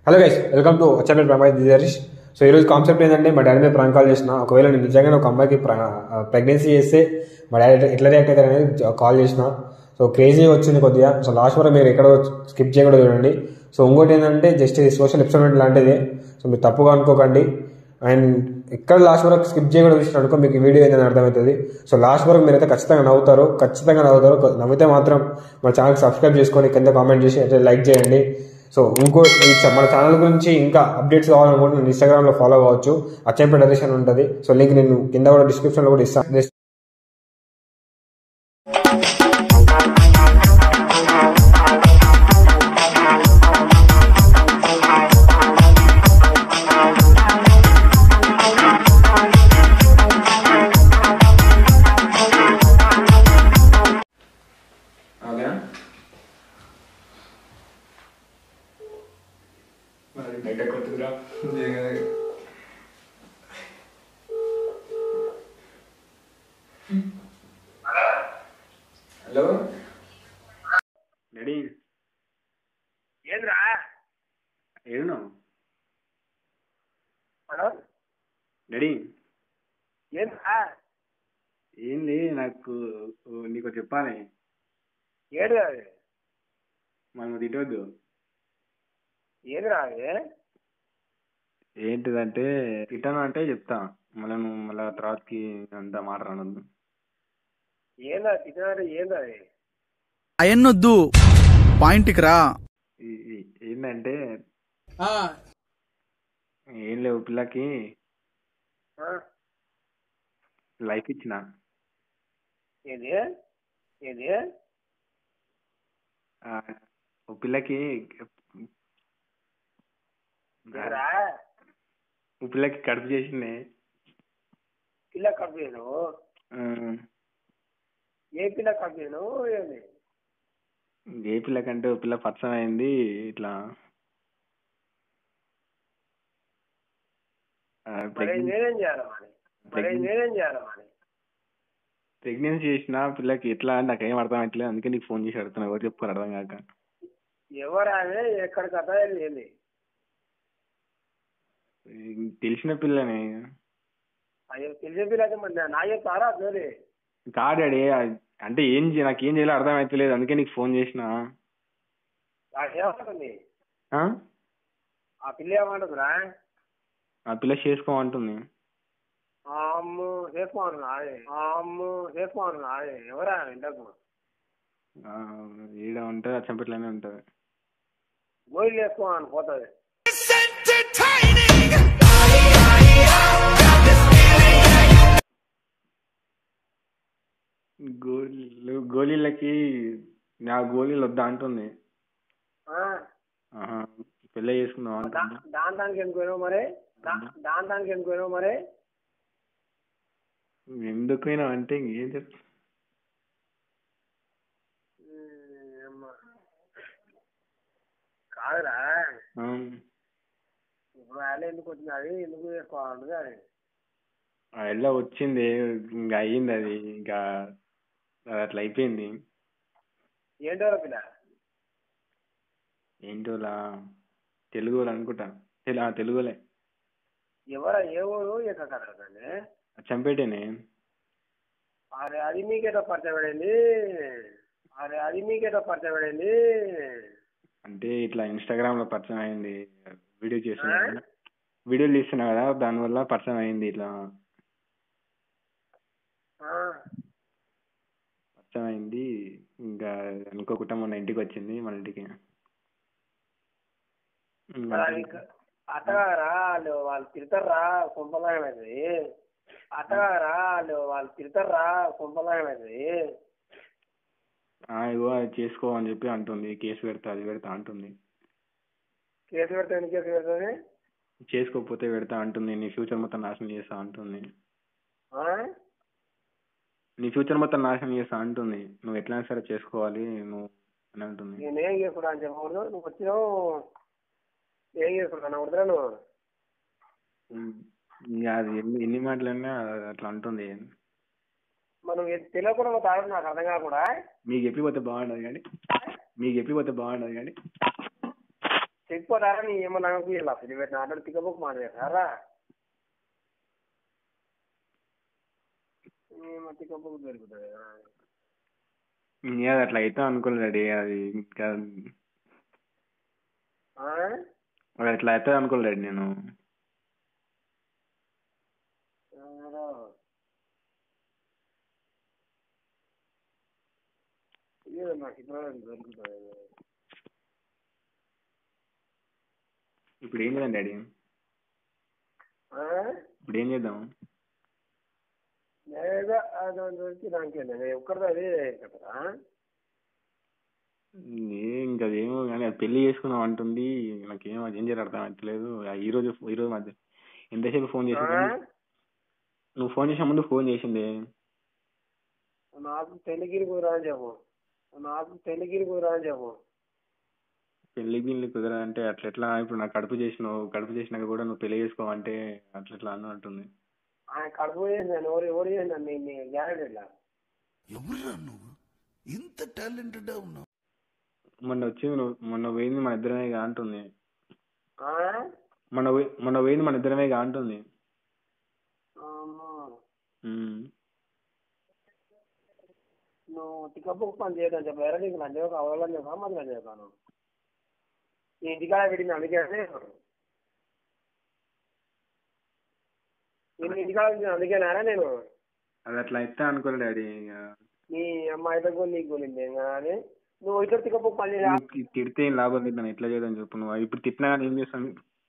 Hello guys welcome to వచ్చాపేట ప్రమాద్ దిదర్ష్ సో ఈరోజు కాన్సెప్ట్ ఏంటంటే మా డాడీ మీద ప్రాంక్ కాల్ చేసిన ఒకవేళ నేను నిజంగానే ఒక అమ్మాయికి ప్రెగ్నెన్సీ చేస్తే మా డాడీ ఎట్లా రియాక్ట్ అవుతారు అనేది కాల్ చేసిన సో క్రేజీ వచ్చింది కొద్దిగా సో లాస్ట్ వరకు మీరు ఎక్కడ స్కిప్ చేయకూడదు చూడండి సో ఇంకోటి ఏంటంటే జస్ట్ ఇది సోషల్ ఎక్స్పెరిమెంట్ లాంటిది సో మీరు తప్పుగా అనుకోకండి అండ్ ఎక్కడ లాస్ట్ వరకు స్కిప్ చేయకుండా చూసిన అనుకో మీకు ఈ వీడియో ఏంటని అర్థమవుతుంది సో లాస్ట్ వరకు మీరైతే ఖచ్చితంగా నవ్వుతారు ఖచ్చితంగా నవ్వుతారు నవ్వితే మాత్రం మన ఛానల్ సబ్స్క్రైబ్ చేసుకొని కింద కామెంట్ చేసి అయితే లైక్ చేయండి సో ఇంకో ఈ చ- మన ఛానల్ గురించి ఇంకా అప్డేట్స్ కావాలనుకుంటే నేను ఇన్స్టాగ్రామ్ లో ఫాలో అవ్వచ్చు అచ్చంపేట నరేషన్ ఉంటుంది సో లింక్ నేను కింద కూడా డిస్క్రిప్షన్ లో కూడా ఇస్తాను ఓకేనా మరి బయట కొట్టుకురా హలో డాడీ ఏంద్రా ఏడున్నావు హలో డాడీ ఏంద్రా ఏంది నాకు నీకు చెప్పాలి ఏడు అది మనం తిట్టవద్దు ఏంద్రా అది ఏంటిదంటే తిట్టాను అంటే చెప్తా మళ్ళీ నువ్వు మళ్ళీ తర్వాతకి అంతా మాట్లాడద్దు ఏందా తిన్నాడు ఏందా అది అయన్నొద్దు పాయింట్కి రా ఏంటంటే ఏం లేవు పిల్లకి ఆ? లైఫ్ ఇచ్చిన ఏంది ఏంది ఆ, ఓ పిల్లకి ఏంద్రా ఓ పిల్లకి కడుపు చేసింది పిల్ల కంపెనీను ఆ, ఏ పిల్ల కంపెనీను ఏంది ఏ పిల్లకంటే ఓ పిల్ల పచ్చం అయింది ఇట్లా మరి నేనేం చేయాలి మరి మరి నేనేం చేయాలి మరి ప్రెగ్నెన్సీ చేసిన పిల్లకి ఎట్లా అని నాకు ఏం అర్థం అవుతలేదు అందుకే నీకు ఫోన్ చేసి అడుగుతున్నా ఎవరు చెప్పుకోరు అర్థం కాక ఎవరు ఆమె ఎక్కడ కథ ఏంది ఈ తెలిసిన పిల్లని అయ్యో తెలిసే పిల్ల అయితే మరి నా చెప్తారా జోలి కాదు డాడీ అంటే ఏం చే- నాకు ఏం చేయాలో అర్థం అవుతలేదు అందుకే నీకు ఫోన్ చేసిన ఏమంటుంది ఆ? ఆ పిల్ల ఏమంటుందిరా ఆ పిల్ల చేసుకోమంటుంది అమ్ము చేసుకోమను అమ్ము చేసుకోమను ఎవరా ఇంటకు ఆ, ఈడ ఉంటుంది అచ్చంపేటలోనే ఉంటుంది గోయిలు వేసుకోమని పోతుంది గోళీలు గోళీలకి నా గోళీలు వద్దా అంటుంది ఆ? ఆహా, పెళ్ళి చేసుకుందాం దా- అంటుంది దాని దానికి ఎందుకు పోయినావు మరి దా- దాని దానికి ఎందుకు పోయినావు మరి ఎందుకు పోయినావు అంటే ఇంకేం చెప్తా ఉమ్, అమ్మ. కాదురా ఆ, ఇప్పుడు ఆయన ఎందుకు వచ్చింది అది ఎందుకు చేసుకోవాలంటుంది అది ఆ ఎలా వచ్చింది ఇంకా అయ్యింది అది ఇంకా అది అట్లా అయిపోయింది ఏంటో పిల్ల ఏంటోలా తెలుగు వాళ్ళు అనుకుంటా తెలు- ఆ, తెలుగులే ఎవరా ఏ ఊరు ఎక్కడ కదండి చంపేటేనే అరే అది మీకేటో పరిచయం పడింది అరే అది మీకేటో పరిచయం పడింది అంటే ఇట్లా ఇన్స్టాగ్రామ్ లో పరిచయం అయింది వీడియో చేస్తున్నా ఆ? కదా. వీడియోలు తీస్తున్నా కదా దానివల్ల పరిచయం అయింది ఇట్లా ఆ, పరిచయం అయింది ఇంకా అనుకోకుండా మొన్న ఇంటికి వచ్చింది మన ఇంటికి ఇంకా మరి అది ఇంకా అట్టగారా వాళ్ళు వాళ్ళు తిడతారా కుంభలాగమైంది అట్టగారా వాళ్ళు వాళ్ళు తిడతారా కుంభలాగమైంది ఆ, ఇగో అది చేసుకో అని చెప్పి అంటుంది కేసు పెడతా అది పెడతా అంటుంది కేసు పెడితే ఎన్ని కేసు పెడుతుంది చేసుకోకపోతే పెడతా అంటుంది నీ ఫ్యూచర్ మొత్తం నాశనం చేస్తా అంటుంది ఆ? నీ ఫ్యూచర్ మొత్తం నాశనం చేస్తా అంటుంది నువ్వు ఎట్లయినా సరే చేసుకోవాలి నువ్వు అని అంటుంది నేనేం చేసుకున్నా అని చెప్పకూడదు నువ్వు వచ్చినావు ఏం చేసుకున్నా వదిలే నువ్వు ఉమ్, ఇంకా అది ఎన్ని ఎన్ని మాటలన్నా అట్లా అంటుంది మనం తెలియకుండా నువ్వు తాగడం నాకు అర్థం కాకుండా మీకు చెప్పిపోతే బాగుండదు కానీ మీకు చెప్పిపోతే బాగుండదు కానీ చెప్పిపోతారా నీ ఏమో నాకు ఇలా ఇది పెట్టిన ఆటలు తిక్కబోకు మాట్లాడారా ఏమో తిక్కబోకు దొరుకుతుంది ఇంకా అది అట్లా అయితే అనుకోలేదు డాడీ అది ఇంకా ఆ? అది అట్లా అవుతుంది అనుకోలేదు నేను ఎవరో. ఏదో నాకు ఇప్పుడు దొరుకుతుంది ఇప్పుడు ఏం చేద్దాం డాడీ ఆ? ఇప్పుడు ఏం చేద్దాం ఏదో అది దొరికి దానికి ఒక్కరిది అదే కదా ఏ ఇంకా అదేమో కానీ అది పెళ్లి చేసుకుందాం అంటుంది నాకేం అది ఏం చేయాలి అర్థం అవుతలేదు ఆ ఈ రోజు ఈ రోజు మధ్య ఎంతసేపు ఫోన్ చేసింది నువ్వు ఫోన్ చేసే ముందు ఫోన్ చేసింది నాకు పెళ్లిగిరి కుదరా అని చెప్పు నాకు పెళ్లిగిరి కుదరా అని చెప్పు పెళ్లి గిల్లి కుదరా అంటే అట్లా ఎట్లా ఇప్పుడు నాకు కడుపు చేసినావు కడుపు చేసినాక కూడా నువ్వు పెళ్లి చేసుకోవంటే అట్లా ఎట్లా అని అంటుంది ఆయన కడుపు చేసిందని ఎవరు ఎవరు చేసిందని నీ నీ గ్యారెంటీ ఇట్లా ఎవరురా నువ్వు ఇంత టాలెంటెడ్ ఉన్నావు మొన్న వచ్చింది నువ్వు మొన్న పోయింది మన ఇద్దరమే గా అంటుంది ఆ? మొన్న పోయి- మొన్న పోయింది మన ఇద్దరమే గా అంటుంది అమ్మో. ఉమ్. నువ్వు తిక్కప్పు పని చేయడం చెప్పు ఎర్ర నీకు లంచం కావాలని చెప్పా మరి లంచం చెప్పాను నీ ఇంటికాడ పెట్టింది అందుకే నేను ఇంటికాడ పెట్టింది అందుకేనారా నేను అది అట్లా అయితే అనుకోలే డాడీ ఇక నీ అమ్మాయితో కూడా నీకు కొనింది కానీ నువ్వు ఇక్కడ తిక్కప్పు పని చేయ తి- తిడితే ఏం లాభం లేదు నన్ను ఎట్లా చేద్దాం చెప్పు నువ్వు ఇప్పుడు తిట్టినా కానీ ఏం చేస్తాను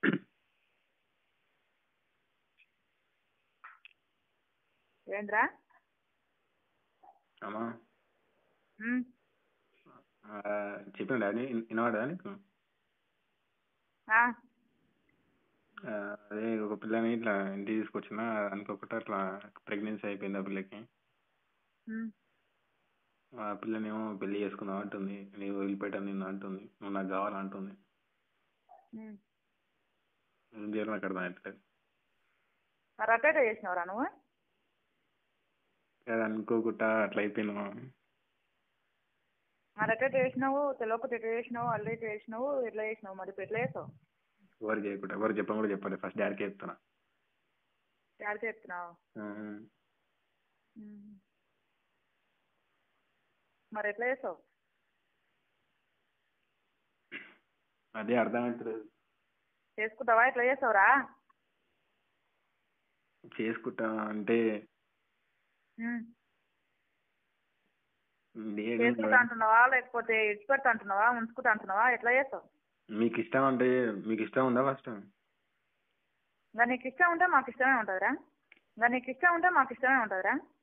ఏంద్రా అమ్మా ఉమ్, ఆ, చెప్పాను డాడీ వినవాడా నీకు ఆ, ఆ, అదే ఒక పిల్లని ఇట్లా ఇంటికి తీసుకొచ్చిన అనుకోకుండా అట్లా ప్రెగ్నెన్సీ అయిపోయింది ఆ పిల్లకి ఉమ్, ఆ పిల్లనేమో పెళ్లి చేసుకుందాం అంటుంది నేను వదిలిపెట్టాను నిన్ను అంటుంది నువ్వు నాకు కావాలంటుంది ఉమ్. ఏం చేయాలో నాకు అర్థం అవుతలేదు మరి అట్ట చేసినవరా నువ్వు అది అనుకోకుండా అట్లా అయిపోయినా మరి ఎట్ట చేసినావు తెలియకపోతే ఎట్ట చేసినావు అల్లు ఎట్ట చేసినావు ఎట్లా చేసినావు మరి ఇప్పుడు ఎట్లా చేస్తావు ఎవరు చేయకుండా ఎవరు చెప్పని కూడా చెప్పాలి ఫస్ట్ డాడీకి చెప్తున్నా యాడ చెప్తున్నావు ఆ, ఉమ్. మరి ఎట్లా చేస్తావు అదే అర్థం అవుతలేదు చేసుకుంటావా ఎట్లా చేస్తావురా చేసుకుంటా అంటే ఉమ్. లేదు చేసుకుంటా అంటున్నావా లేకపోతే ఇడిచిపెడతా అంటున్నావా ఉంచుకుంటా అంటున్నావా ఎట్లా చేస్తావు మీకు ఇష్టం అంటే మీకు ఇష్టం ఉందా ఫస్ట్ ఇంకా నీకు ఇష్టం ఉంటే మాకు ఇష్టమే ఉంటుందిరా ఇంకా నీకు ఇష్టం ఉంటే మాకు ఇష్టమే ఉంటుందిరా